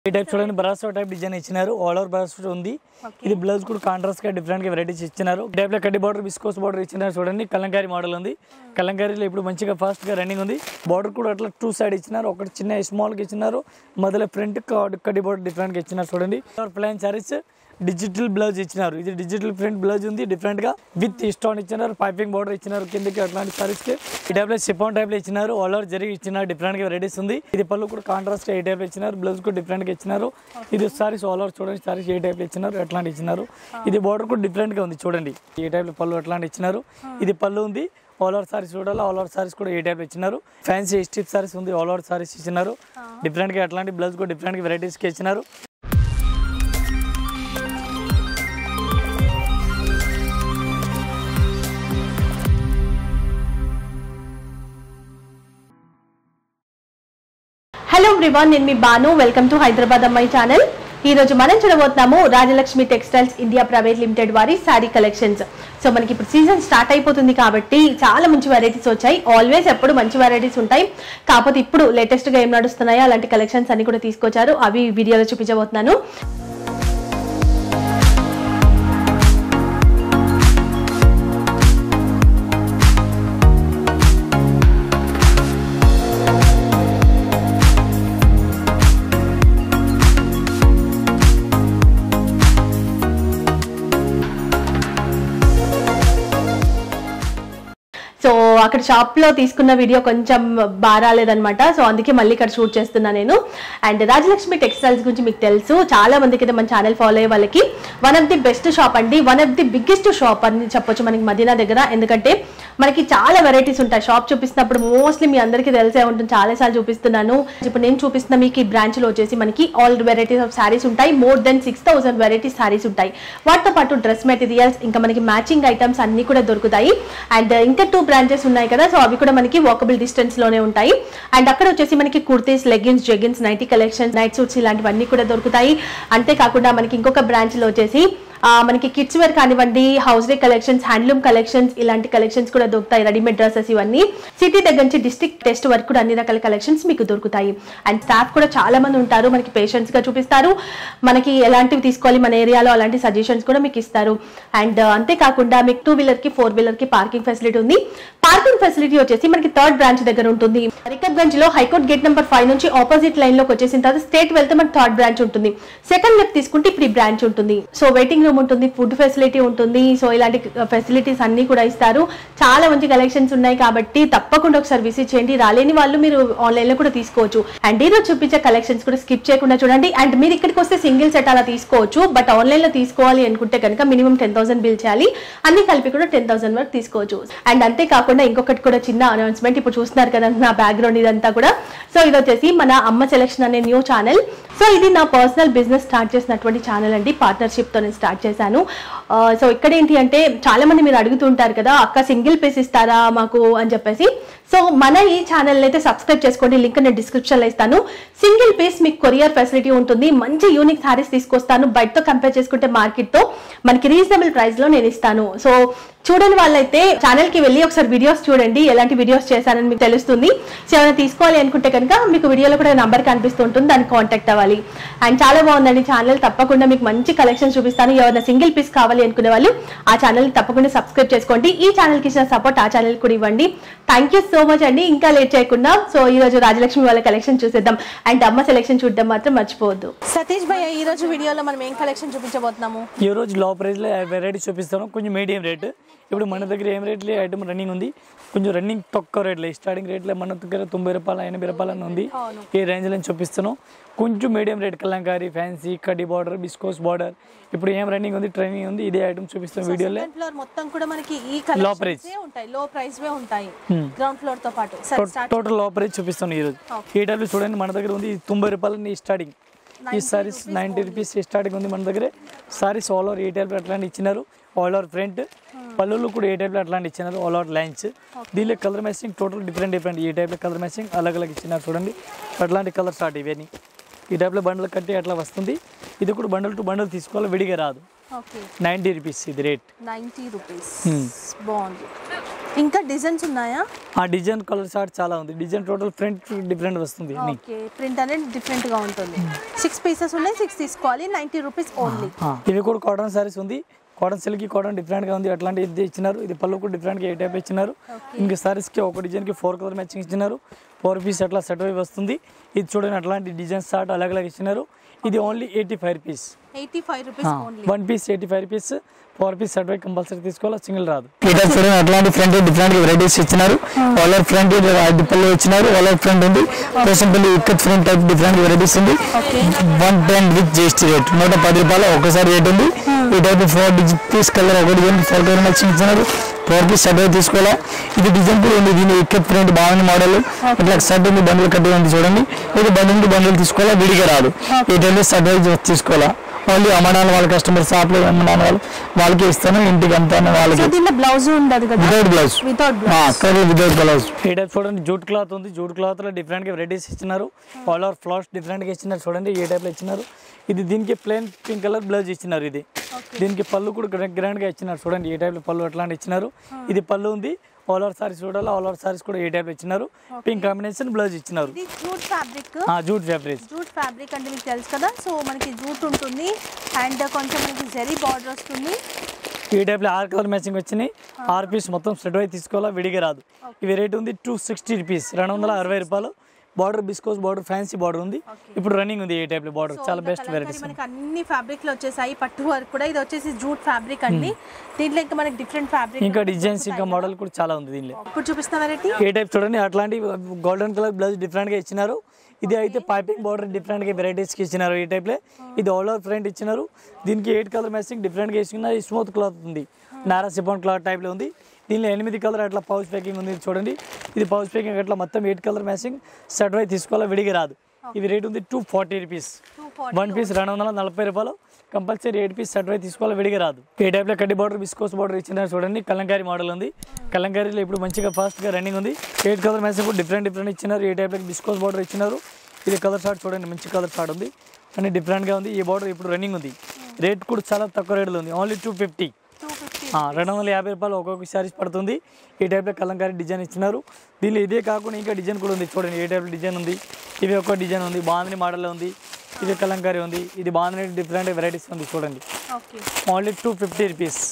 ఈ టైప్ చూడండి brasso type design ఇచ్చినారు ఆల్ ఓవర్ బ్రాసో ఉంది ఇది బ్లౌజ్ కూడా కాంట్రాస్ట్ గా డిఫరెంట్ గా వెరైటీస్ ఇచ్చినారు ఈ టైప్ లో కడ్డీ బార్డర్ బిస్కోస్ బార్డర్ ఇచ్చినారు చూడండి కలంకారీ మోడల్ ఉంది కలంకారీలో ఇప్పుడు మంచిగా ఫాస్ట్ గా రన్నింగ్ ఉంది బార్డర్ కూడా అట్లా టూ సైడ్ ఇచ్చినారు ఒకటి చిన్న స్మాల్ గా ఇచ్చినారు మొదల ఫ్రంట్ కడ్డీ బార్డర్ డిఫరెంట్ గా ఇచ్చినారు చూడండి ప్లైన్ సారీస్ డిజిటల్ బ్లౌజ్ ఇచ్చినారు ఇది డిజిటల్ ప్రింట్ బ్లౌజ్ ఉంది డిఫరెంట్ గా విత్ స్టోన్ ఇచ్చినారు పైపింగ్ బార్డర్ ఇచ్చినారు కిందకి అట్లాంటి సారీస్ కి ఈ టైప్ లో సిఫాన్ టైప్ లో ఇచ్చినారు ఆల్ ఓవర్ జరిగి ఇచ్చినారు డిఫరెంట్ గా వెరైటీస్ ఉంది ఇది పళ్ళు కూడా కాంట్రాస్ట్ ఏ టైప్ లో ఇచ్చినారు బ్లౌజ్ కూడా డిఫరెంట్ గా ఇచ్చినారు ఇది సారీస్ ఆల్ ఓవర్ చూడండి సారీస్ ఏ టైప్ లో ఇచ్చినారు ఎట్లాంటి ఇచ్చినారు ఇది బార్డర్ కూడా డిఫరెంట్ గా ఉంది చూడండి ఈ టైప్ లో పళ్ళు ఎట్లాంటి ఇచ్చినారు ఇది పళ్ళు ఉంది ఆల్ ఓవర్ సారీస్ చూడాలి ఆల్ ఓవర్ సారీస్ కూడా ఏ టైప్ ఇచ్చినారు ఫ్యాన్సీ స్టిప్ సారీస్ ఉంది ఆల్ ఓవర్ సారీస్ ఇచ్చినారు డిఫరెంట్ గా అట్లాంటి బ్లౌజ్ కూడా డిఫరెంట్ గా వెరైటీస్ కి ఇచ్చినారు హలో ఎవ్రీవన్ నేను మీ బాను వెల్కమ్ టు హైదరాబాద్ అమ్మాయి ఛానల్ ఈ రోజు మనం చూడబోతున్నాము Rajalakshmi textiles India private limited వారి శారీ కలెక్షన్స్ సో మనకి ఇప్పుడు సీజన్ స్టార్ట్ అయిపోతుంది కాబట్టి చాలా మంచి వెరైటీస్ వచ్చాయి ఆల్వేస్ ఎప్పుడు మంచి వెరైటీస్ ఉంటాయి కాకపోతే ఇప్పుడు లేటెస్ట్ గా ఏం నడుస్తున్నాయో అలాంటి కలెక్షన్స్ అన్ని కూడా తీసుకొచ్చారు అవి వీడియోలో చూపించబోతున్నాను సో అక్కడ షాప్ లో తీసుకున్న వీడియో కొంచెం బారాలేదనమాట సో అందుకే మళ్ళీ ఇక్కడ షూట్ చేస్తున్నా నేను అండ్ రాజలక్ష్మి టెక్స్టైల్స్ గురించి మీకు తెలుసు చాలా మందికి అయితే మన ఛానల్ ఫాలో అయ్యే వాళ్ళకి one of the best shop అండి one of the biggest shop అని చెప్పొచ్చు మనకి మదీనా దగ్గర ఎందుకంటే మనకి చాలా వెరైటీస్ ఉంటాయి షాప్ చూపిస్తున్నప్పుడు మోస్ట్లీ మీ అందరికీ తెలిసే ఉంటుంది చాలా సార్లు చూపిస్తున్నాను ఇప్పుడు నేను చూపిస్తున్న మీకు ఈ బ్రాంచ్ లో వచ్చేసి మనకి ఆల్ వెరైటీస్ ఆఫ్ సారీస్ ఉంటాయి more than six thousand varieties saris ఉంటాయి వాటితో పాటు డ్రెస్ మెటీరియల్స్ ఇంకా మనకి మ్యాచింగ్ ఐటమ్స్ అన్ని కూడా దొరుకుతాయి అండ్ ఇంకా టూ బ్రాంచెస్ ఉన్నాయి కదా సో అవి కూడా మనకి వాకబుల్ డిస్టెన్స్ లోనే ఉంటాయి అండ్ అక్కడ వచ్చేసి మనకి kurtis leggings jeggings nighty collections night suits ఇలాంటివన్నీ కూడా దొరుకుతాయి అంతేకాకుండా మనకి ఇంకొక బ్రాంచ్ లో వచ్చేసి ఆ, మనకి కిడ్స్ వేర్ కానివ్వండి హౌస్ డే కలెక్షన్స్ హ్యాండ్లూమ్ కలెక్షన్స్ ఇలాంటి కలెక్షన్స్ కూడా దొరుకుతాయి రెడీమేడ్ డ్రెస్సెస్ ఇవన్నీ సిటీ దగ్గర నుంచి డిస్ట్రిక్ట్ టెస్ట్ వరకు కూడా అన్ని రకాల కలెక్షన్స్ మీకు దొరుకుతాయి అండ్ స్టాఫ్ కూడా చాలా మంది ఉంటారు మనకి పేషెంట్స్ గా చూపిస్తారు మనకి ఎలాంటివి తీసుకోవాలి మన ఏరియాలో అలాంటి సజెషన్స్ కూడా మీకు ఇస్తారు అండ్ అంతేకాకుండా మీకు టూ వీలర్ కి ఫోర్ వీలర్ కి పార్కింగ్ ఫెసిలిటీ ఉంది పార్కింగ్ ఫెసిలిటీ వచ్చేసి మనకి థర్డ్ బ్రాంచ్ దగ్గర ఉంటుంది రికబ్గంజ్ లో హైకోర్ట్ గేట్ నెంబర్ ఫైవ్ నుంచి ఆపోజిట్ లైన్ లోకి వచ్చేసిన తర్వాత స్టేట్ వెళ్తే మనకి థర్డ్ బ్రాంచ్ ఉంటుంది సెకండ్ లెఫ్ట్ తీసుకుంటే ఇప్పుడు ఈ బ్రాంచ్ ఉంటుంది సో వెయిటింగ్ రూమ్ ఉంటుంది ఫుడ్ ఫెసిలిటీ ఉంటుంది సో ఇలాంటి ఫెసిలిటీస్ అన్ని కూడా ఇస్తారు చాలా మంచి కలెక్షన్స్ ఉన్నాయి కాబట్టి తప్పకుండా ఒకసారి విజిట్ చేయండి రాలేని వాళ్ళు మీరు ఆన్లైన్ లో కూడా తీసుకోవచ్చు అండ్ ఈరోజు చూపించే కలెక్షన్స్ కూడా స్కిప్ చేయకుండా చూడండి అండ్ మీరు ఇక్కడికి వస్తే సింగిల్ సెట్ అలా తీసుకోవచ్చు బట్ ఆన్లైన్ లో తీసుకోవాలి అనుకుంటే కనుక మినిమం టెన్ థౌసండ్ బిల్ చేయాలి అన్ని కలిపి కూడా టెన్ థౌసండ్ వరకు తీసుకోవచ్చు అండ్ అంతేకాకుండా ఇంకొకటి కూడా చిన్న అనౌన్స్మెంట్ ఇప్పుడు చూస్తున్నారు కదా నా బ్యాక్గ్రౌండ్ ఇదంతా కూడా సో ఇది వచ్చేసి మన అమ్మ సెలెక్షన్ అనే న్యూ ఛానల్ సో ఇది నా పర్సనల్ బిజినెస్ స్టార్ట్ చేసినటువంటి ఛానల్ అండి పార్ట్నర్షిప్ తో నేను స్టార్ట్ చేశాను ఆ, సో ఇక్కడ ఏంటి అంటే చాలా మంది మీరు అడుగుతుంటారు కదా అక్క సింగిల్ పీస్ ఇస్తారా మాకు అని చెప్పేసి సో మన ఈ ఛానల్ అయితే సబ్స్క్రైబ్ చేసుకోండి లింక్ నేను డిస్క్రిప్షన్ లో ఇస్తాను సింగిల్ పీస్ మీకు కొరియర్ ఫెసిలిటీ ఉంటుంది మంచి యూనిక్ సారీస్ తీసుకొస్తాను బయటతో కంపేర్ చేసుకుంటే మార్కెట్ తో మనకి రీజనబుల్ ప్రైస్ లో నేను ఇస్తాను సో చూడని వాళ్ళైతే ఛానల్ కి వెళ్ళి ఒకసారి వీడియోస్ చూడండి ఎలాంటి వీడియోస్ చేశానని మీకు తెలుస్తుంది సో ఏమైనా తీసుకోవాలి అనుకుంటే కనుక మీకు వీడియోలో కూడా నంబర్ కనిపిస్తుంటుంది దాన్ని కాంటాక్ట్ అవ్వాలి అండ్ చాలా బాగుందండి ఛానల్ తప్పకుండా మీకు మంచి కలెక్షన్ చూపిస్తాను ఎవరైనా సింగిల్ పీస్ కావాలి అనుకునే వాళ్ళు ఆ ఛానల్ తప్పకుండా సబ్స్క్రైబ్ చేసుకోండి ఈ ఛానల్ కి ఇచ్చిన సపోర్ట్ ఆ ఛానల్ కూడా ఇవ్వండి థ్యాంక్ యూ సో మచ్ అండి ఇంకా లేట్ చేయకుండా సో ఈ రోజు రాజలక్ష్మి వాళ్ళ కలెక్షన్ చూసేద్దాం అండ్ అమ్మ సెలెక్షన్ చూడడం మాత్రం మర్చిపోవద్దు సతీష్ భయ్య ఈ రోజు వీడియోలో మనం ఏం కలెక్షన్ చూపించబోతున్నాము ఈ రోజు లో ప్రైస్లో వెరైటీ చూపిస్తాను కొంచెం మీడియం రేట్ ఇప్పుడు మన దగ్గర ఏం రేట్లో ఐటమ్ రన్నింగ్ ఉంది కొంచెం రన్నింగ్ తక్కువ రేట్లో స్టార్టింగ్ రేట్లో మన దగ్గర తొంభై రూపాయలు ఎనభై రూపాయలు అని ఉంది ఈ రేంజ్లో చూపిస్తున్నాం కొంచెం మీడియం రేట్ కలంకారీ ఫ్యాన్సీ కడ్డీ బార్డర్ బిస్కోస్ బార్డర్ ఇప్పుడు ఏం రన్నింగ్ ఉంది ట్రైనింగ్ ఉంది ఇదే ఐటమ్ చూపిస్తాం వీడియోలో సెకండ్ ఫ్లోర్ మొత్తం కూడా మనకి ఈ Low price. కలెక్షన్స్ ఉంటాయి లో ప్రైస్ వే ఉంటాయి గ్రౌండ్ ఫ్లోర్ తో పాటు సరే స్టార్ట్ టోటల్ లో ప్రైస్ చూపిస్తాను ఈరోజు ఈ టైప్లో చూడండి మన దగ్గర ఉంది ఇది తొంభై రూపాయలు స్టార్టింగ్ ఈ సారీస్ నైంటీ రూపీస్ స్టార్టింగ్ ఉంది మన దగ్గర సారీస్ ఆల్ ఓవర్ ఏ టైప్లో అట్లాంటి ఇచ్చినారు ఆల్ ఓవర్ ఫ్రంట్ పళ్ళులు కూడా ఏ టైప్లో అట్లాంటి ఇచ్చినారు ఆల్ ఓవర్ లైన్స్ దీనిలో colour matching total different different ఈ టైప్లో కలర్ మ్యాచింగ్ అలగ్ అలగ్ ఇచ్చినారు చూడండి అట్లాంటి కలర్ స్టార్ట్ ఇవన్నీ ఈ టైప్లో బండల్ కట్టి అట్లా వస్తుంది ఇది కూడా బండల్ టు బండల్ తీసుకోవాలి విడిగా రాదు ఓకే నైంటీ రూపీస్ ఇది రేట్ నైంటీ రూపీస్ Hmm. బాగుంది ఇంకా డిజైన్స్ ఉన్నాయా ఆ డిజైన్ కలర్ షార్ట్ చాలా ఉంది డిజైన్ టోటల్ ఫ్రంట్ డిఫరెంట్ వస్తుంది అన్ని. ఓకే ప్రింట్ అనేది డిఫరెంట్ గా ఉంటుంది సిక్స్ పీసెస్ ఉన్నాయి సిక్స్ తీసుకోవాలి నైన్టీ రూపీస్ ఓన్లీ ఆ, ఇవి కూడా కాటన్ సారీస్ ఉంది కాటన్ సిల్క్ కాటన్ డిఫరెంట్ గా ఉంది అట్లాంటి ఇది ఇచ్చినారు ఇది పళ్ళు కూడా డిఫరెంట్ గా ఏ టైప్ ఇచ్చినారు ఇంకా సారీస్ కి ఒక డిజైన్ కి ఫోర్ కలర్ మ్యాచింగ్ ఇచ్చినారు ఫోర్ పీస్ అట్లా సెట్ అయి వస్తుంది ఇది చూడండి అట్లాంటి డిజైన్ స్టార్ట్ అలాగ్ అలాగ్ ఇచ్చినారు ఇది only eighty five rupees eighty five rupees only one piece eighty five rupees four piece set అయి కంపల్సరీ తీసుకోవాలి సింగిల్ రాదు ఇదే చూడండి అట్లాంటి ఫ్రంట్ డిఫరెంట్ వెరైటీస్ ఇచ్చినారు కలర్ ఫ్రంట్ పళ్ళు ఇచ్చినారు కలర్ ఫ్రంట్ ఉంది simple ikat front type different varieties ఉంది one ten with GST rate నూట పది రూపాయలు ఒకసారి రేట్ ఉంది ఈ టైప్ ఫోర్ పీస్ కలర్ ఒక డిజైన్ ఫోర్ కలర్ మ్యాచింగ్ ఇచ్చినారు ఫోర్ పీస్ సెట్ అయితే తీసుకోవాలా ఇది డిజైన్ కూడా ఉంది దీని ఇక్కత్ ఫ్రంట్ బాగుంది మోడల్ ఇట్లా సెట్ ఉంది బండిల్ కట్టి ఉంది చూడండి ఇది బండిల్ బండిల్ తీసుకోవాలా విడిగా రాదు ఈ టైప్ సెట్ అయితే తీసుకోవాలా ఓన్లీ అమ్మడాలి వాళ్ళ కస్టమర్ షాప్లో అమ్మడాలి వాళ్ళు వాళ్ళకి ఇస్తాను ఇంటికి అంతా వాళ్ళకి సో దీంట్లో బ్లౌజ్ ఉండదు కదా వితౌట్ బ్లౌజ్ వితౌట్ కర్రీ వితౌట్ బ్లౌజ్ ఈ టైప్ చూడండి జూట్ క్లాత్ ఉంది జూట్ క్లాత్ లో డిఫరెంట్ గా వెరైటీస్ ఇచ్చినారు ఆల్ ఓవర్ ఫ్లవర్స్ డిఫరెంట్ గా ఇచ్చినారు చూడండి ఏ టైప్ లో ఇచ్చినారు ఇది దీనికి ప్లెయిన్ పింక్ కలర్ బ్లౌజ్ ఇచ్చినారు ఇది దీనికి పళ్ళు కూడా గ్రాండ్ గా ఇచ్చినారు చూడండి ఏ టైప్ లో పళ్ళు అట్లాంటి ఇచ్చినారు ఇది పళ్ళు ఉంది ఆల్ ఓవర్ సారీస్ చూడాలి ఆల్ ఓవర్ సారీస్ కూడా ఏ టైప్ లో ఇచ్చినారు పింక్ కాంబినేషన్ బ్లౌజ్ ఇచ్చినారు ఇది జూట్ ఫ్యాబ్రిక్ ఆ జూట్ ఫ్యాబ్రిక్ జూట్ ఫ్యాబ్రిక్ అంటే మీకు తెలుసు కదా సో మనకి జూట్ ఉంటుంది అండ్ కొంచెం మనకి జరీ బార్డర్ వస్తుంది ఈ టైప్ లో ఆరు కలర్ మ్యాచింగ్ వచ్చినాయి ఆరు పీస్ మొత్తం సెట్ అయి తీసుకోవాలా విడిగా రాదు ఇవి రేట్ ఉంది టూ సిక్స్టీ రూపీస్ రెండు వందల అరవై రూపాయలు border viscose border fancy border ఉంది ఇప్పుడు రన్నింగ్ ఉంది ఏ టైప్ లో బార్డర్ చాలా బెస్ట్ కలంకారీ వెరైటీస్ మనకి అన్ని ఫ్యాబ్రిక్ లో వచ్చేసాయి పట్టు వర్క్ కూడా ఇది వచ్చేసి జూట్ ఫ్యాబ్రిక్ అండి దీంట్లో ఇంకా మనకి డిఫరెంట్ ఫ్యాబ్రిక్ ఇంకా డిజైన్స్ ఇంకా మోడల్ కూడా చాలా ఉంది దీనిలో ఇప్పుడు చూపిస్తున్న వెరైటీ ఏ టైప్ చూడండి అట్లాంటి గోల్డెన్ కలర్ బ్లౌజ్ డిఫరెంట్ గా ఇచ్చినారు ఇది అయితే పైపింగ్ బార్డర్ డిఫరెంట్ గా వెరైటీస్ కి ఇచ్చినారు ఈ టైప్ లో ఇది ఆల్ ఓవర్ ఫ్రంట్ ఇచ్చినారు దీనికి ఎయిట్ కలర్ మ్యాచింగ్ డిఫరెంట్ గా ఇచ్చినారు ఈ స్మూత్ క్లాత్ ఉంది నారా సిపాన్ క్లాత్ టైప్ లో ఉంది దీనిలో ఎనిమిది కలర్ అట్లా పౌచ్ ప్యాకింగ్ ఉంది ఇది చూడండి ఇది పౌచ్ ప్యాకింగ్ అట్లా మొత్తం eight colour matching set wise తీసుకోవాలా విడిగా రాదు ఇది రేట్ ఉంది two forty rupees one piece రెండు వందల నలభై రూపాయలు compulsory eight piece set wise తీసుకోవాలి విడిగా రాదు ఏ టైప్ లో కడ్డీ బార్డర్ బిస్కోస్ బార్డర్ ఇచ్చిన చూడండి కలంకారీ మోడల్ ఉంది కలంకారీలో ఇప్పుడు మంచిగా ఫాస్ట్ గా రన్నింగ్ ఉంది ఎయిట్ కలర్ మ్యాచింగ్ కూడా డిఫరెంట్ డిఫరెంట్ ఇచ్చినారు ఏ టైప్ లో బిస్కోస్ బార్డర్ ఇచ్చినారు ఇది కలర్ షార్ట్ చూడండి మంచి కలర్ షార్ట్ ఉంది అన్ని డిఫరెంట్ గా ఉంది ఈ బార్డర్ ఇప్పుడు రన్నింగ్ ఉంది రేట్ కూడా చాలా తక్కువ రేట్లో ఉంది only two fifty two fifty రెండు వందల యాభై రూపాయలు ఒక్కొక్క శారీస్ పడుతుంది ఈ టైప్లో కలంకారీ డిజైన్ ఇచ్చినారు దీనిలో ఇదే కాకుండా ఇంకా డిజైన్ కూడా ఉంది చూడండి ఏ టైప్ డిజైన్ ఉంది ఇది ఒక డిజైన్ ఉంది బాందని మోడల్ ఉంది ఇది కలంకారీ ఉంది ఇది బాందని డిఫరెంట్ వెరైటీస్ ఉంది చూడండి okay only two fifty rupees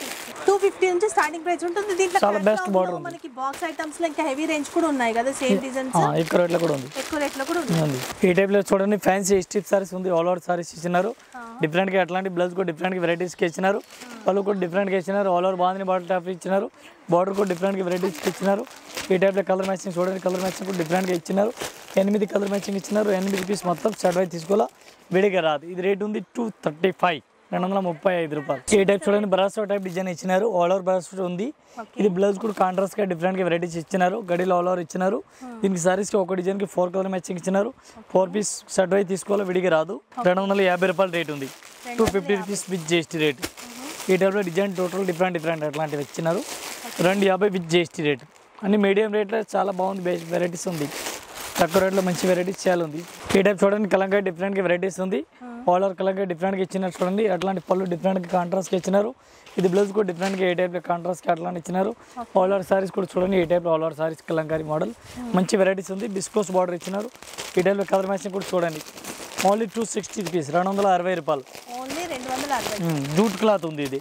two fifty నుంచి స్టార్టింగ్ ప్రైస్ ఉంటుంది దీంట్లో చాలా best catalog border లో ఉంది. మనకి బాక్స్ ఐటమ్స్ లో ఇంకా హెవీ రేంజ్ కూడా ఉన్నాయి కదా సేమ్ డిజైన్స్ ఎక్కువ రేట్లో కూడా ఉంది ఎక్కువ రేట్ లో కూడా ఉన్నాయి ఉంది ఈ టైప్లో చూడండి ఫ్యాన్సీ స్ట్రిప్ సారీస్ ఉంది ఆల్ ఓవర్ సారీస్ ఇచ్చినారు డిఫరెంట్గా అట్లాంటి బ్లౌజ్ కూడా డిఫరెంట్గా వెరైటీస్కి ఇచ్చినారు వాళ్ళు కూడా డిఫరెంట్గా ఇచ్చినారు ఆల్ ఓవర్ బాగుంది బాటిల్ టాప్ ఇచ్చినారు బార్డర్ కూడా డిఫరెంట్గా వెరైటీస్కి ఇచ్చినారు ఈ టైప్లో కలర్ మ్యాచింగ్ చూడండి కలర్ మ్యాచింగ్ కూడా డిఫరెంట్గా ఇచ్చినారు ఎనిమిది కలర్ మ్యాచింగ్ ఇచ్చినారు ఎనిమిది పీస్ మొత్తం షర్ట్ వైజ్ తీసుకోవాలా విడిగా రాదు ఇది రేట్ ఉంది టూ థర్టీ ఫైవ్ రెండు వందల ముప్పై ఐదు రూపాయలు ఈ టైప్ చూడండి బరాసో టైప్ డిజైన్ ఇచ్చినారు ఆల్ ఓవర్ బరాసో ఉంది ఇది బ్లౌజ్ కూడా కాంట్రాస్ట్ గా డిఫరెంట్ గా వెరైటీస్ ఇచ్చినారు గడిలో ఆల్ ఓవర్ ఇచ్చినారు దీనికి సారీస్ కి ఒక డిజైన్ కి ఫోర్ కలర్ మ్యాచింగ్ ఇచ్చినారు ఫోర్ పీస్ షర్ట్ వైజ్ తీసుకోవాలి విడిగా రాదు రెండు వందల యాభై రూపాయలు రేట్ ఉంది two fifty rupees with GST rate ఈ టైప్లో డిజైన్ టోటల్ డిఫరెంట్ డిఫరెంట్ అట్లాంటివి ఇచ్చినారు రెండు యాభై విత్ జిఎస్టీ రేట్ అన్ని మీడియం రేట్లో చాలా బాగుంది బెస్ట్ వెరైటీస్ ఉంది తక్కువ రేట్లో మంచి వెరైటీస్ చాలా ఉంది ఈ టైప్ చూడండి కలంకాయ డిఫరెంట్గా వెరైటీస్ ఉంది ఆల్ ఓవర్ కలంకాయ డిఫరెంట్గా ఇచ్చినారు చూడండి అట్లాంటి పళ్ళు డిఫరెంట్గా కాంట్రాస్ట్గా ఇచ్చినారు ఇది బ్లౌజ్ కూడా డిఫరెంట్గా ఏ టైప్లో కాంట్రాస్ట్గా అట్లాంటి ఇచ్చినారు ఆల్ ఓవర్ సారీస్ కూడా చూడండి ఈ టైప్లో all over saris kalamkari model మంచి వెరైటీస్ ఉంది బిస్కోస్ బార్డర్ ఇచ్చినారు ఈ టైప్లో కలర్ మ్యాచింగ్ కూడా చూడండి ఓన్లీ టూ సిక్స్టీ రూపీస్ రెండు వందల అరవై రూపాయలు ఓన్లీ రెండు వందల అరవై మ్మ్. జూట్ క్లాత్ ఉంది ఇది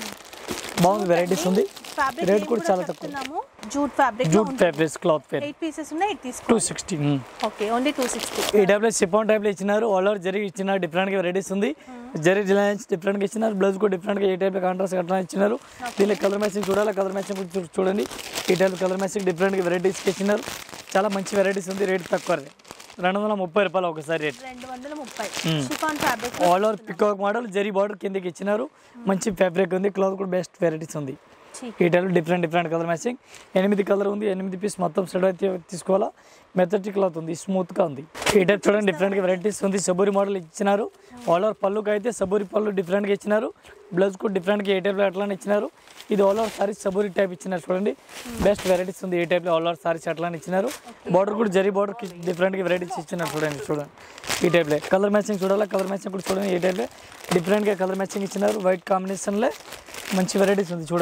బాగుంది వెరైటీస్ ఉంది ఫ్యాబ్రిక్ రేట్ కూడా చాలా తక్కువ చెప్తున్నాము jute fabric jute fabrics cloth పేరు ఎయిట్ పీసెస్ ఉన్నాయి ఎయిట్ తీసుకో two sixty okay only two sixty ఈ టైప్లో సిఫాన్ టైప్లో ఇచ్చినారు ఆల్ ఓవర్ జరీ ఇచ్చినారు డిఫరెంట్గా వెరైటీస్ ఉంది జరీ డిజైన్స్ డిఫరెంట్గా ఇచ్చినారు బ్లౌజ్ కూడా డిఫరెంట్గా ఏ టైప్లో కాంట్రాస్ట్ అట్లా ఇచ్చినారు దీనిలో కలర్ మ్యాచింగ్ చూడాలి కలర్ మ్యాచింగ్ కూడా చూ- చూడండి ఈ టైప్ కలర్ మ్యాచింగ్ డిఫరెంట్గా వెరైటీస్కి ఇచ్చినారు చాలా మంచి వెరైటీస్ ఉంది రేట్ తక్కువ రెండు వందల ముప్పై రూపాయలు ఒకసారి రేట్ రెండు వందల ముప్పై chiffon fabric all over peacock model zari border కిందకి ఇచ్చినారు మంచి ఫ్యాబ్రిక్ ఉంది క్లాత్ కూడా బెస్ట్ వెరైటీస్ ఉంది ఈ type different different colour matching ఎనిమిది కలర్ ఉంది ఎనిమిది పీస్ మొత్తం సెట్ అయితే తీసుకోవాలా మెథడ్ క్లాత్ ఉంది స్మూత్ గా ఉంది ఈ టైప్ చూడండి డిఫరెంట్ గా వెరైటీస్ ఉంది సబూరి మోడల్ ఇచ్చినారు ఆల్ ఓవర్ పళ్ళుకి అయితే సబూరి పళ్ళు డిఫరెంట్ గా ఇచ్చినారు బ్లౌజ్ కూడా డిఫరెంట్ గా ఏ టైప్ లో అట్లానే ఇచ్చినారు ఇది ఆల్ ఓవర్ సారీస్ సబూరి టైప్ ఇచ్చినారు చూడండి బెస్ట్ వెరైటీస్ ఉంది ఏ టైప్ లో ఆల్ ఓవర్ సారీస్ అట్లానే ఇచ్చినారు బార్డర్ కూడా జరీ బార్డర్ డిఫరెంట్ గా వెరైటీస్ ఇచ్చినారు చూడండి చూడండి ఈ టైప్ లో కలర్ మ్యాచింగ్ చూడాలా కలర్ మ్యాచింగ్ కూడా చూడండి ఏ టైప్ లో డిఫరెంట్ గా కలర్ మ్యాచింగ్ ఇచ్చినారు వైట్ కాంబినేషన్ లో మంచి వెరైటీస్ ఉంది చూడండి తక్కువ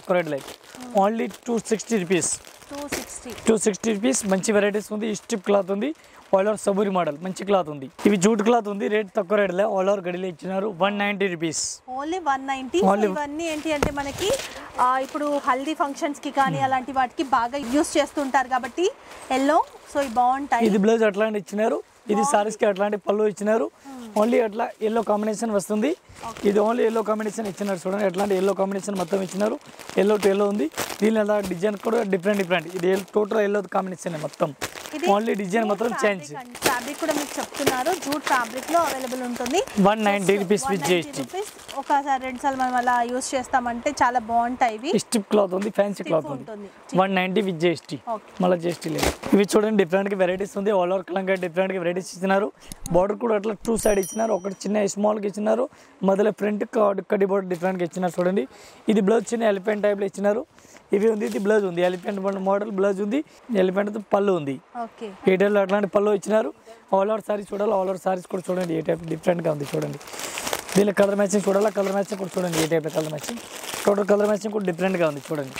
తక్కువ rate like only two sixty rupees two sixty two sixty rupees మంచి వెరైటీస్ ఉంది స్టిప్ క్లాత్ ఉంది ఆల్ ఓవర్ సబూరి మోడల్ మంచి క్లాత్ ఉంది ఇవి జూట్ క్లాత్ ఉంది రేట్ తక్కువ రేట్లే ఆల్ ఓవర్ గడిలో ఇచ్చినారు one ninety rupees only one ninety Only- ఇవన్నీ ఏంటి అంటే మనకి ఆ, ఇప్పుడు హల్దీ ఫంక్షన్స్ కి కానీ అలాంటి వాటికి బాగా యూస్ చేస్తుంటారు కాబట్టి ఎల్లో సో ఇవి బాగుంటాయి ఇది బ్లౌజ్ అట్లాంటి ఇచ్చినారు ఇది సారీస్ కి అట్లాంటి పళ్ళు ఇచ్చినారు ఓన్లీ అట్లా ఎల్లో కాంబినేషన్ వస్తుంది ఇది ఓన్లీ ఎల్లో కాంబినేషన్ ఇచ్చినారు చూడండి ఎట్లాంటి ఎల్లో కాంబినేషన్ మొత్తం ఇచ్చినారు ఎల్లో టు ఎల్లో ఉంది దీని అలా డిజైన్ కూడా డిఫరెంట్ డిఫరెంట్ ఇది టోటల్ ఎల్లో కాంబినేషన్ మొత్తం ఇది ఓన్లీ డిజైన్ మొత్తం చేంజ్ ఫ్యాబ్రిక్ కూడా మీకు చెప్తున్నారు జూట్ ఫ్యాబ్రిక్ లో అవైలబుల్ ఉంటుంది one ninety rupees with 190 GST rupees ఒకసారి రెండు సార్లు మనం అలా యూస్ చేస్తామంటే చాలా బాగుంటాయి ఇవి స్టిప్ క్లాత్ ఉంది ఫ్యాన్సీ క్లాత్ ఉంది ఉంటుంది one ninety with GST Okay. మళ్ళీ జిఎస్టీ లేదు ఇవి చూడండి డిఫరెంట్ గా వెరైటీస్ ఉంది ఆల్ ఓవర్ కలంగా డిఫరెంట్ గా వెరైటీస్ ఇచ్చినారు బార్డర్ కూడా అట్లా టూ సైడ్ ఇచ్చినారు ఒకటి చిన్న స్మాల్ గా ఇచ్చినారు మొదల ఫ్రంట్ కడి బోర్డర్ డిఫరెంట్ గా ఇచ్చినారు చూడండి ఇది బ్లౌజ్ చిన్న ఎలిఫెంట్ టైప్ లో ఇచ్చినారు ఇవి ఉంది ఇది బ్లౌజ్ ఉంది ఎలిఫెంట్ మోడల్ బ్లౌజ్ ఉంది ఎలిఫెంట్ పళ్ళు ఉంది ఓకే ఏ టైప్లో అట్లాంటి పళ్ళు ఇచ్చినారు ఆల్ ఓవర్ సారీస్ చూడాలి ఆల్ ఓవర్ సారీస్ కూడా చూడండి ఏ టైప్ డిఫరెంట్గా ఉంది చూడండి దీనిలో కలర్ మ్యాచింగ్ చూడాలా కలర్ మ్యాచింగ్ కూడా చూడండి ఏ టైప్లో colour matching total colour matching కూడా డిఫరెంట్గా ఉంది చూడండి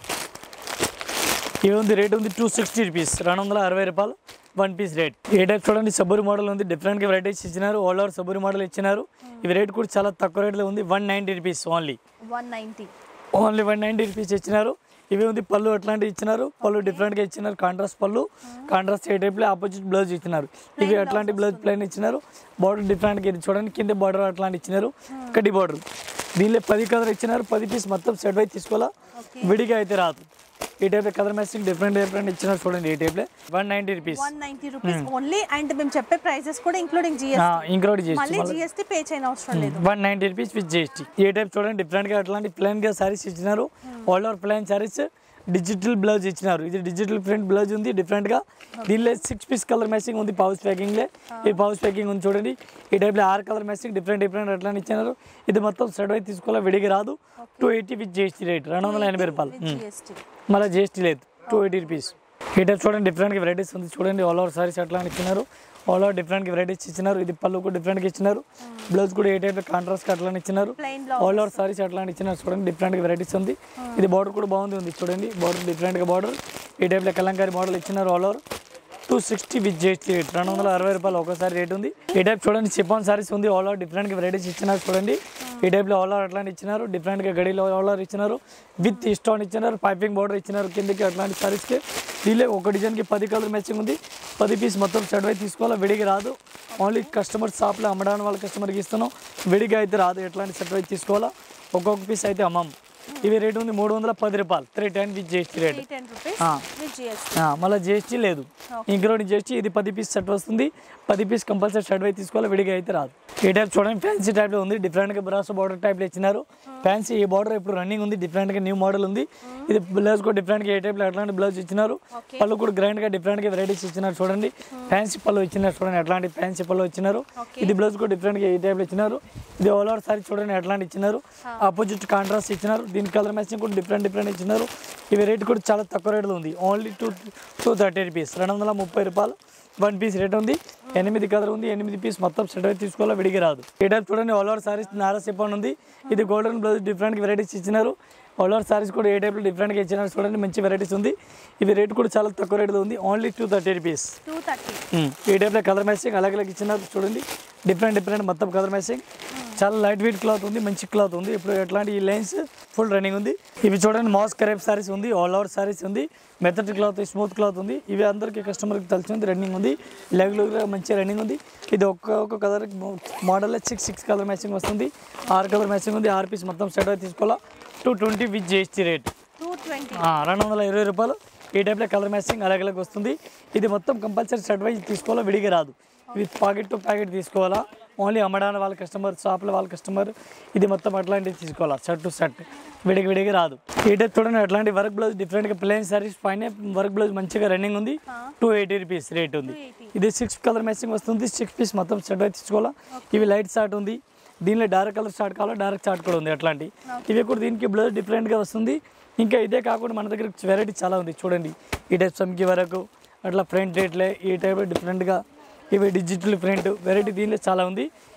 ఇవి ఉంది రేట్ ఉంది టూ సిక్స్టీ రూపీస్ రెండు వందల అరవై రూపాయలు వన్ పీస్ రేట్ ఏ టైప్ చూడండి సబ్బూరి మోడల్ ఉంది డిఫరెంట్గా వెరైటీస్ ఇచ్చినారు ఆల్ ఓవర్ సబ్బూరి మోడల్ ఇచ్చినారు ఇవి రేట్ కూడా చాలా తక్కువ రేట్లో ఉంది one ninety rupees only one ninety only one ninety rupees ఇచ్చినారు ఇవి ఉంది పళ్ళు అట్లాంటివి ఇచ్చినారు పళ్ళు డిఫరెంట్గా ఇచ్చినారు కాంట్రాస్ట్ పళ్ళు కాంట్రాస్ట్ ఏ టైప్లో ఆపోజిట్ బ్లౌజ్ ఇచ్చినారు ఇవి అట్లాంటి బ్లౌజ్ ప్లైన్ ఇచ్చినారు బార్డర్ డిఫరెంట్గా ఇది చూడండి కింద బార్డర్ అట్లాంటి ఇచ్చినారు కడ్డీ బార్డర్ దీనిలో పది కలర్ ఇచ్చినారు పది పీస్ మొత్తం సెట్ వైజ్ తీసుకోవాలా విడిగా అయితే రాదు ఈ type colour matching different different ఇచ్చినారు చూడండి ఈ టైప్లో one ninety rupees one ninety rupees only and మేము చెప్పే ప్రైసెస్ కూడా ఇంక్లూడింగ్ జిఎస్టీ ఇంక్లూడ్ మళ్ళీ చేసి జిఎస్టీ పే చేయని అవసరం లేదు one ninety rupees with GST ఏ టైప్ చూడండి డిఫరెంట్గా అట్లాంటి ప్లెయిన్గా సారీస్ ఇచ్చినారు all over plain saris digital blouse ఇచ్చినారు ఇది డిజిటల్ ప్రింట్ బ్లౌజ్ ఉంది డిఫరెంట్గా దీనిలో సిక్స్ పీస్ కలర్ మ్యాచింగ్ ఉంది పౌచ్ ప్యాకింగ్లో ఈ పౌచ్ ప్యాకింగ్ ఉంది చూడండి ఈ టైప్లో ఆరు కలర్ మ్యాచింగ్ డిఫరెంట్ డిఫరెంట్ అట్లా ఇచ్చినారు ఇది మొత్తం సెట్ అయితే తీసుకోవాలి విడిగి రాదు two eighty with GST rate రెండు వందల ఎనభై రూపాయలు ఉమ్. జిఎస్టీ మళ్ళీ జిఎస్టీ లేదు టూ ఎయిటీ రూపీస్ ఈ టైప్ చూడండి డిఫరెంట్ వెరైటీస్ ఉంది చూడండి ఆల్ ఓవర్ సారీస్ అట్లా ఇచ్చినారు ఆల్ ఓవర్ డిఫరెంట్ వెరైటీస్ ఇచ్చినారు ఇది పళ్ళు కూడా డిఫరెంట్గా ఇచ్చినారు బ్లౌజ్ కూడా ఏ టైప్ కాంట్రాస్ట్ అట్లా ఇచ్చినారు ప్లెయిన్ ఆల్ ఓవర్ సారీస్ అట్లా ఇచ్చినారు చూడండి డిఫరెంట్ వెరైటీస్ ఉంది ఇది బార్డర్ కూడా బాగుంది ఉంది చూడండి బార్డర్ డిఫరెంట్గా బార్డర్ ఈ టైప్లో కలంకారీ మోడల్ ఇచ్చినారు all over two sixty with GST rate రెండు వందల అరవై రూపాయలు ఒకసారి రేట్ ఉంది ఈ టైప్ చూడండి చిపాన్ సారీస్ ఉంది ఆల్ ఓవర్ డిఫరెంట్ వెరైటీస్ ఇచ్చినారు చూడండి ఈ టైప్లో ఆల్ ఓవర్ అట్లాంటి ఇచ్చినారు డిఫరెంట్గా గడిలో ఆల్ ఓవర్ ఇచ్చినారు విత్ స్టోన్ ఇచ్చినారు పైపింగ్ బార్డర్ ఇచ్చినారు కిందకి అట్లాంటి సారీస్కి దీనిలో ఒక డిజైన్కి పది కలర్ మ్యాచింగ్ ఉంది పది పీస్ మొత్తం సెట్ అయి తీసుకోవాలి విడిగి రాదు ఓన్లీ కస్టమర్ షాప్లో అమ్మడానికి వాళ్ళ కస్టమర్కి ఇస్తున్నాం విడిగా అయితే రాదు ఎట్లాంటి సెట్ అయి తీసుకోవాలా ఒక్కొక్క పీస్ అయితే అమ్మం ఇవి రేట్ ఉంది మూడు వందల పది రూపాయలు three ten with GST rate three ten rupees ఆ. విత్ జిఎస్టీ ఆ, మళ్ళీ జిఎస్టీ లేదు ఇంక్లూడింగ్ జిఎస్టీ ఇది పది పీస్ సెట్ వస్తుంది పది పీస్ కంపల్సరీ షర్ట్ అయితే తీసుకోవాలి విడిగా అయితే రాదు ఈ టైప్ చూడండి ఫ్యాన్సీ టైప్లో ఉంది డిఫరెంట్గా బ్రాస్ బార్డర్ టైప్లో ఇచ్చినారు ఫ్యాన్సీ ఈ బార్డర్ ఇప్పుడు రన్నింగ్ ఉంది డిఫరెంట్గా న్యూ మోడల్ ఉంది ఇది బ్లౌజ్ కూడా డిఫరెంట్గా ఏ టైప్లో అట్లాంటి బ్లౌజ్ ఇచ్చినారు పళ్ళు కూడా గ్రైండ్గా డిఫరెంట్గా వెరైటీస్ ఇచ్చినారు చూడండి ఫ్యాన్సీ పళ్ళు ఇచ్చినారు చూడండి ఎట్లాంటి ఫ్యాన్సీ పళ్ళు ఇచ్చినారు ఇది బ్లౌజ్ కూడా డిఫరెంట్గా ఏ టైప్లో ఇచ్చినారు ఇది ఓవర్ ఓవర్ సారీ చూడండి ఎట్లాంటి ఇచ్చినారు ఆపోజిట్ కాంట్రాస్ట్ ఇచ్చినారు దీని కలర్ మ్యాచింగ్ కూడా డిఫరెంట్ డిఫరెంట్ ఇచ్చినారు ఇవి రేట్ కూడా చాలా తక్కువ రేట్లో ఉంది only two two thirty rupees రెండు వందల ముప్పై రూపాయలు వన్ పీస్ రేట్ ఉంది ఎనిమిది కలర్ ఉంది ఎనిమిది పీస్ మొత్తం సెట్ అయితే తీసుకోవాలి విడిగి రాదు ఈ టైప్ చూడండి ఆల్ ఓవర్ సారీస్ నారా సిప్పన్ ఉంది ఇది గోల్డెన్ బ్లౌజ్ డిఫరెంట్ వెరైటీస్ ఇచ్చినారు ఆల్ ఓవర్ సారీస్ కూడా ఏ టైప్లో డిఫరెంట్గా ఇచ్చినారు చూడండి మంచి వెరైటీస్ ఉంది ఇవి రేట్ కూడా చాలా తక్కువ రేట్లో ఉంది only two thirty rupees two thirty ఈ టైప్లో కలర్ మ్యాచింగ్ అలాగే అలాగే ఇచ్చినారు చూడండి డిఫరెంట్ డిఫరెంట్ మొత్తం కలర్ మ్యాచింగ్ చాలా లైట్ వెయిట్ క్లాత్ ఉంది మంచి క్లాత్ ఉంది ఇప్పుడు ఎట్లాంటి ఈ లైన్స్ ఫుల్ రన్నింగ్ ఉంది ఇవి చూడండి మాస్ కరేప్ సారీస్ ఉంది ఆల్ ఓవర్ సారీస్ ఉంది మెథడ్ క్లాత్ స్మూత్ క్లాత్ ఉంది ఇవి అందరికీ కస్టమర్కి తెలిసింది రన్నింగ్ ఉంది రెగ్యులర్గా మంచి రన్నింగ్ ఉంది ఇది ఒక్క ఒక్క colour model six six colour matching వస్తుంది ఆరు కలర్ మ్యాచింగ్ ఉంది ఆరు పీస్ మొత్తం సెట్ అయితే తీసుకోవాలా two twenty with GST rate two twenty ఆ, రెండు వందల ఇరవై రూపాయలు ఈ టైప్లో కలర్ మ్యాచింగ్ అలాగే అలాగే వస్తుంది ఇది మొత్తం కంపల్సరీ సెట్ వైజ్ తీసుకోవాలా విడిగా రాదు ఇది ప్యాకెట్ టు ప్యాకెట్ తీసుకోవాలా ఓన్లీ అమ్మడానికి వాళ్ళ కస్టమర్ షాప్లో వాళ్ళ కస్టమర్ ఇది మొత్తం అట్లాంటివి తీసుకోవాలా సెట్ టు సెట్ విడిగి విడిగి రాదు ఈ టైప్ చూడండి అట్లాంటి వర్క్ బ్లౌజ్ డిఫరెంట్గా ప్లెయిన్ సారీస్ పైన వర్క్ బ్లౌజ్ మంచిగా రన్నింగ్ ఉంది టూ ఎయిటీ రూపీస్ రేట్ ఉంది ఇది సిక్స్ కలర్ మ్యాచింగ్ వస్తుంది సిక్స్ పీస్ మొత్తం సెట్ అయితే తీసుకోవాలా ఇవి లైట్ షార్ట్ ఉంది దీనిలో డార్క్ కలర్ స్టార్ట్ కావాలా డార్క్ స్టార్ట్ కూడా ఉంది అట్లాంటి ఇవి కూడా దీనికి బ్లౌజ్ డిఫరెంట్గా వస్తుంది ఇంకా ఇదే కాకుండా మన దగ్గర వెరైటీ చాలా ఉంది చూడండి ఈ టైప్ సమ్కి వరకు అట్లా ఫ్రంట్ రేట్లే ఈ టైప్ డిఫరెంట్గా ఇవి డిజిటల్ ప్రింట్ వెరైటీ దీనిలో చాలా ఉంది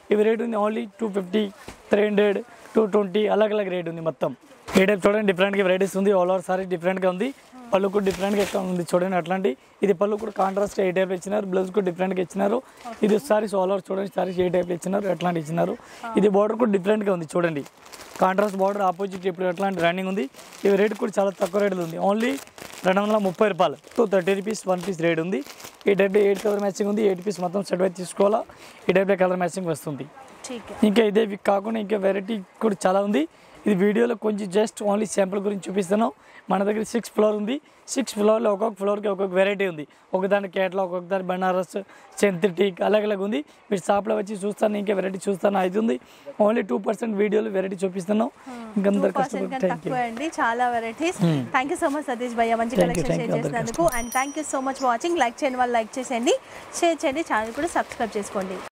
ఇవి రేట్ ఉంది only two fifty three hundred two twenty అలాగ్ అలాగ్ రేట్ ఉంది మొత్తం ఏ టైప్ చూడండి డిఫరెంట్గా వెరైటీస్ ఉంది ఆల్ ఓవర్ సారీ డిఫరెంట్గా ఉంది పళ్ళు కూడా డిఫరెంట్గా ఎక్కువ ఉంది చూడండి అట్లాంటి ఇది పళ్ళు కూడా కాంట్రాస్ట్ ఏ టైప్ ఇచ్చినారు బ్లౌజ్ కూడా డిఫరెంట్గా ఇచ్చినారు ఇది సారీస్ ఆల్ ఓవర్ చూడండి సారీస్ ఏ టైప్ ఇచ్చినారు ఎట్లాంటి ఇచ్చినారు ఇది బార్డర్ కూడా డిఫరెంట్గా ఉంది చూడండి కాంట్రాస్ట్ బార్డర్ ఆపోజిట్ ఇప్పుడు ఎట్లాంటి రన్నింగ్ ఉంది ఇవి రేట్ కూడా చాలా తక్కువ రేట్లో ఉంది ఓన్లీ రెండు వందల ముప్పై రూపాయలు two thirty rupees one piece rate ఉంది ఈ టైప్లో ఎయిట్ కలర్ మ్యాచింగ్ ఉంది ఎయిట్ పీస్ మొత్తం సెట్ వైజ్ తీసుకోవాలా ఈ టైప్లో కలర్ మ్యాచింగ్ వస్తుంది ठीक है ఇంకా ఇదే వి- కాకుండా ఇంకా వెరైటీ కూడా చాలా ఉంది ఇది వీడియోలో కొంచెం జస్ట్ ఓన్లీ శాంపుల్ గురించి చూపిస్తున్నాం మన దగ్గర సిక్స్ ఫ్లోర్ ఉంది సిక్స్ ఫ్లోర్లో ఒక్కొక్క ఫ్లోర్కి ఒక్కొక్క వెరైటీ ఉంది ఒకదాని కేటలా ఒక్కొక్క దాని బనారస్ సింథటిక్ అలాగ్ అలాగ్ ఉంది మీరు షాప్లో వచ్చి చూస్తాను ఇంకా వెరైటీ చూస్తాను అవుతుంది ఓన్లీ టూ పర్సెంట్ వీడియోలో వెరైటీ చూపిస్తున్నాం ఇంకందరు పర్సెంట్ కస్టమర్ కంటే థ్యాంక్ యూ తక్కువ అండి చాలా varieties thank you so much Satish భయ్య మంచి Thank you, collection thank share you, అందరికీ చేసినందుకు and thank you so much watching like చేయని వాళ్ళు లైక్ చేసేయండి షేర్ చేయండి ఛానల్ కూడా సబ్స్క్రైబ్ చేసుకోండి